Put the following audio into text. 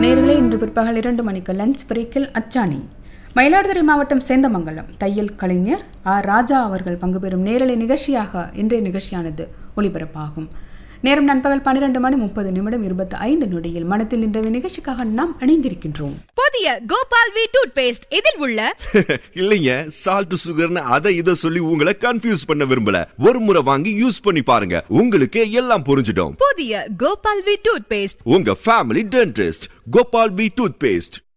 நேர்களே இன்று பிற்பகல் இரண்டு மணிக்கு லஞ்ச் பிரேக்கில் அச்சாணி மயிலாடுதுறை மாவட்டம் சேந்தமங்கலம் தையல் கலைஞர் ஆர் ராஜா அவர்கள் பங்கு பெறும் நேரலை நிகழ்ச்சியாக இன்றைய நிகழ்ச்சியானது ஒளிபரப்பாகும் நேரம் நண்பகல் பன்னிரண்டு மணி முப்பது நிமிடம் இருபத்தி ஐந்து நொடியில் மனத்தில் இன்றைய நிகழ்ச்சிக்காக நாம் இணைந்திருக்கின்றோம் புதிய கோபால் வி டூத் பேஸ்ட் இதில் உள்ள இல்லைங்க சால்ட் சுகர்னு அதை இதை சொல்லி உங்களை கன்ஃபியூஸ் பண்ண விரும்பல ஒரு முறை வாங்கி யூஸ் பண்ணி பாருங்க உங்களுக்கு எல்லாம் புரிஞ்சிடும் புதிய கோபால் வி டூத் பேஸ்ட் உங்க family dentist Gopal B tooth paste